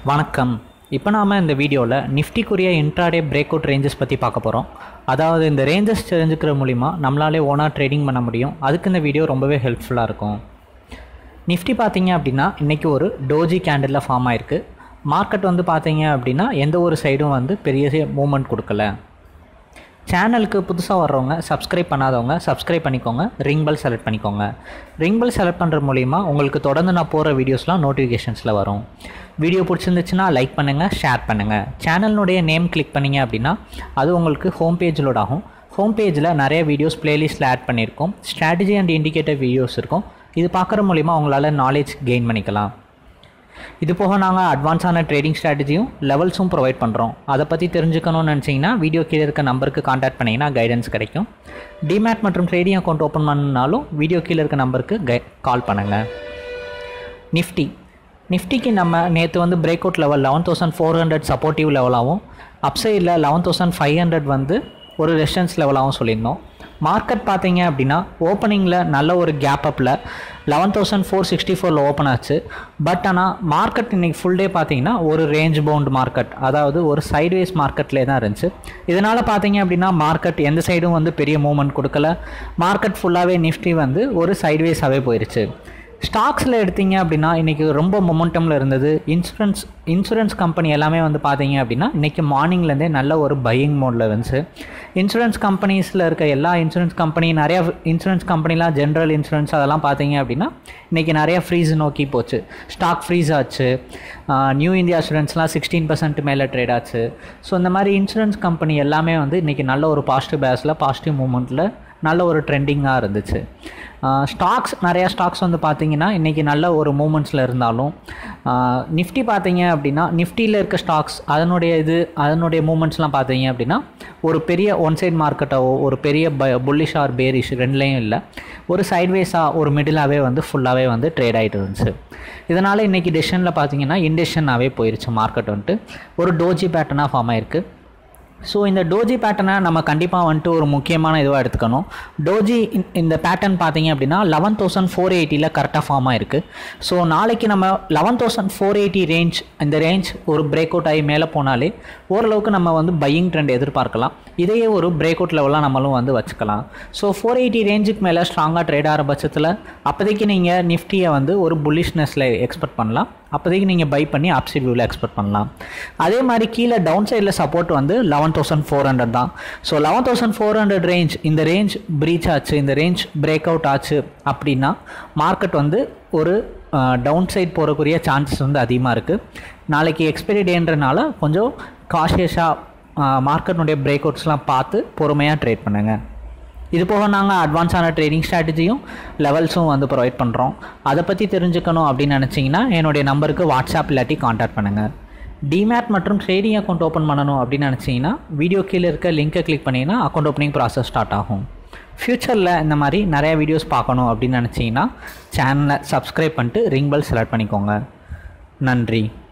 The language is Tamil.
வணக்கம் இப்போ நாம் இந்த வீடியோவில் நிஃப்டிக்குரிய இன்ட்ராடே பிரேக் அவுட் ரேஞ்சஸ் பற்றி பார்க்க போகிறோம் அதாவது இந்த ரேஞ்சஸ் தெரிஞ்சுக்கிற மூலிமா நம்மளாலே ஓனாக ட்ரேடிங் பண்ண முடியும் அதுக்கு இந்த வீடியோ ரொம்பவே ஹெல்ப்ஃபுல்லாக இருக்கும் நிஃப்டி பார்த்தீங்க அப்படின்னா இன்றைக்கி ஒரு டோஜி கேண்டிலில் ஃபார்ம் ஆயிருக்கு மார்க்கெட் வந்து பார்த்தீங்க அப்படின்னா எந்த ஒரு சைடும் வந்து பெரிய மூமெண்ட் கொடுக்கல சேனலுக்கு புதுசாக வர்றவங்க சப்ஸ்கிரைப் பண்ணாதவங்க சப்ஸ்கிரைப் பண்ணிக்கோங்க ரிங் பெல் செலக்ட் பண்ணிக்கோங்க ரிங் பெல் செலக்ட் பண்ணுற மூலிமா உங்களுக்கு தொடர்ந்து நான் போகிற வீடியோஸ்லாம் நோட்டிஃபிகேஷன்ஸில் வரும் வீடியோ பிடிச்சிருந்துச்சுன்னா லைக் பண்ணுங்கள் ஷேர் பண்ணுங்கள் சேனலினுடைய நேம் கிளிக் பண்ணிங்க அப்படின்னா அது உங்களுக்கு ஹோம் பேஜ் லோட் ஆகும் ஹோம் பேஜில் நிறைய வீடியோஸ் பிளேலிஸ்ட்டில் ஆட் பண்ணியிருக்கோம் ஸ்ட்ராட்டஜி அண்ட் இண்டிகேட்டர் வீடியோஸ் இருக்கும் இது பார்க்குற மூலிமா உங்களால் நாலேஜ் கெயின் பண்ணிக்கலாம் இது போக நாங்கள் அட்வான்ஸான ட்ரேடிங் ஸ்ட்ராட்டஜியும் லெவல்ஸும் ப்ரொவைட் பண்ணுறோம் அதை பற்றி தெரிஞ்சுக்கணும்னு நினச்சிங்கன்னா வீடியோ கீழே இருக்க நம்பருக்கு காண்டாக்ட் பண்ணிங்கன்னா கைடன்ஸ் கிடைக்கும் டிமேட் மற்றும் ட்ரேடிங் அக்கௌண்ட் ஓப்பன் பண்ணாலும் வீடியோ கீழே இருக்க நம்பருக்கு கை கால் பண்ணுங்கள் நிஃப்டி நிஃப்டிக்கு நம்ம நேற்று வந்து break out level eleven thousand four hundred supportive லெவலாகவும் அப்சைடில் லெவன் தௌசண்ட் ஃபைவ் ஹண்ட்ரட் வந்து ஒரு ரெசிஸ்டன்ஸ் லெவலாகவும் சொல்லியிருந்தோம் மார்க்கெட் பார்த்தீங்க அப்படின்னா ஓப்பனிங்கில் நல்ல ஒரு கேப் அப்பில் லெவன் தௌசண்ட் ஃபோர் சிக்ஸ்டி ஃபோரில் ஓப்பன் ஆச்சு பட் ஆனால் மார்க்கெட் இன்றைக்கி ஃபுல் டே பார்த்தீங்கன்னா ஒரு ரேஞ்ச் பவுண்ட் மார்க்கெட் அதாவது ஒரு சைட்வேஸ் மார்க்கெட்லேயே தான் இருந்துச்சு இதனால் பார்த்தீங்க அப்படின்னா மார்க்கெட் எந்த சைடும் வந்து பெரிய மூவ்மெண்ட் கொடுக்கல மார்க்கெட் ஃபுல்லாகவே நிஃப்டி வந்து ஒரு சைட்வேஸாகவே போயிடுச்சு ஸ்டாக்ஸில் எடுத்தீங்க அப்படின்னா இன்றைக்கி ரொம்ப மொமெண்டமில் இருந்தது இன்சூரன்ஸ் இன்சூரன்ஸ் கம்பெனி எல்லாமே வந்து பார்த்தீங்க அப்படின்னா இன்றைக்கி மார்னிங்லேருந்தே நல்ல ஒரு பையிங் மோடில் இருந்துச்சு இன்சூரன்ஸ் கம்பெனிஸில் இருக்க எல்லா இன்சூரன்ஸ் கம்பெனி நிறையா இன்சூரன்ஸ் கம்பெனிலாம் ஜென்ரல் இன்சூரன்ஸ் அதெல்லாம் பார்த்தீங்க அப்படின்னா இன்றைக்கி நிறையா ஃப்ரீஸ் நோக்கி போச்சு ஸ்டாக் ஃப்ரீஸ் ஆச்சு நியூ இந்தியா இன்சூரன்ஸ்லாம் சிக்ஸ்டீன் பர்சன்ட் மேலே ட்ரேட் ஆச்சு ஸோ இந்த மாதிரி இன்சூரன்ஸ் கம்பெனி எல்லாமே வந்து இன்றைக்கி நல்ல ஒரு பாசிட்டிவ் பேஸில் பாசிட்டிவ் மூமெண்ட்டில் நல்ல ஒரு ட்ரெண்டிங்காக இருந்துச்சு ஸ்டாக்ஸ் நிறையா ஸ்டாக்ஸ் வந்து பார்த்தீங்கன்னா இன்றைக்கி நல்ல ஒரு மூமெண்ட்ஸில் இருந்தாலும் நிஃப்டி பார்த்தீங்க அப்படின்னா நிஃப்டியில் இருக்க ஸ்டாக்ஸ் அதனுடைய இது அதனுடைய மூமெண்ட்ஸ்லாம் பார்த்தீங்க அப்படின்னா ஒரு பெரிய ஒன் சைட் மார்க்கெட்டாவோ ஒரு பெரிய ப புல்லிஷ் ஆர் பேரிஷ் ரெண்டுலேயும் இல்லை ஒரு சைட்வேஸாக ஒரு மிடிலாகவே வந்து ஃபுல்லாகவே வந்து ட்ரேட் ஆகிட்டு இருந்துச்சு இதனால் இன்றைக்கி டெசிஷனில் பார்த்தீங்கன்னா இன்டெஷனாகவே போயிருச்சு மார்க்கெட் வந்துட்டு ஒரு டோஜி பேட்டர்னாக ஃபார்ம் ஆயிருக்கு ஸோ இந்த டோஜி பேட்டர்னை நம்ம கண்டிப்பாக வந்துட்டு ஒரு முக்கியமான இதுவாக எடுத்துக்கணும் டோஜி இந்த பேட்டர்ன் பார்த்தீங்க அப்படின்னா லெவன் தௌசண்ட் ஃபோர் எயிட்டியில் கரெக்டாக ஃபார்ம் ஆயிருக்கு ஸோ நாளைக்கு நம்ம eleven thousand four eighty range இந்த ரேஞ்ச் ஒரு பிரேக் அவுட் ஆகி மேலே போனாலே ஓரளவுக்கு நம்ம வந்து பையிங் ட்ரெண்ட் எதிர்பார்க்கலாம் இதையே ஒரு பிரேக் அவுட் லெவலாக நம்மளும் வந்து வச்சுக்கலாம் ஸோ ஃபோர் எயிட்டி ரேஞ்சுக்கு மேலே ஸ்ட்ராங்காக ட்ரேட் ஆகிற பட்சத்தில் அப்போதைக்கு நீங்கள் நிஃப்டியை வந்து ஒரு புல்லிஷ்னஸில் எக்ஸ்பெக்ட் பண்ணலாம் அப்போதைக்கு நீங்கள் பை பண்ணி அப்சைட் வியூவில் எக்ஸ்பெக்ட் பண்ணலாம் அதே மாதிரி கீழே டவுன் சைடில் சப்போர்ட் வந்து லெவன் தௌசண்ட் ஃபோர் ஹண்ட்ரட் தான் so eleven thousand four hundred range இந்த ரேஞ்ச் ப்ரீச் ஆச்சு இந்த ரேஞ்ச் பிரேக் அவுட் ஆச்சு அப்படின்னா மார்க்கெட் வந்து ஒரு டவுன் சைட் போகிறக்குரிய சான்சஸ் வந்து அதிகமாக இருக்குது நாளைக்கு எக்ஸ்பைரி டேன்றனால கொஞ்சம் காஷியஸாக மார்க்கெட்னுடைய பிரேக் அவுட்ஸ்லாம் பார்த்து பொறுமையாக ட்ரேட் பண்ணுங்கள் இது போக நாங்கள் அட்வான்ஸான ட்ரேடிங் ஸ்ட்ராட்டஜியும் லெவல்ஸும் வந்து ப்ரொவைட் பண்ணுறோம் அதை பற்றி தெரிஞ்சுக்கணும் அப்படின்னு நினச்சிங்கன்னா என்னுடைய நம்பருக்கு வாட்ஸ்அப் இல்லாட்டி காண்டாக்ட் பண்ணுங்கள் டிமேட் மற்றும் ட்ரேடிங் அக்கௌண்ட் ஓப்பன் பண்ணணும் அப்படின்னு நினச்சிங்கன்னா வீடியோ கீழே இருக்க லிங்க்கை கிளிக் பண்ணிங்கன்னா அக்கௌண்ட் ஓப்பனிங் ப்ராசஸ் ஸ்டார்ட் ஆகும் ஃப்யூச்சரில் இந்த மாதிரி நிறைய வீடியோஸ் பார்க்கணும் அப்படின்னு நினச்சிங்கன்னா சேனலை சப்ஸ்கிரைப் பண்ணிட்டு ரிங் பெல் செலக்ட் பண்ணிக்கோங்க நன்றி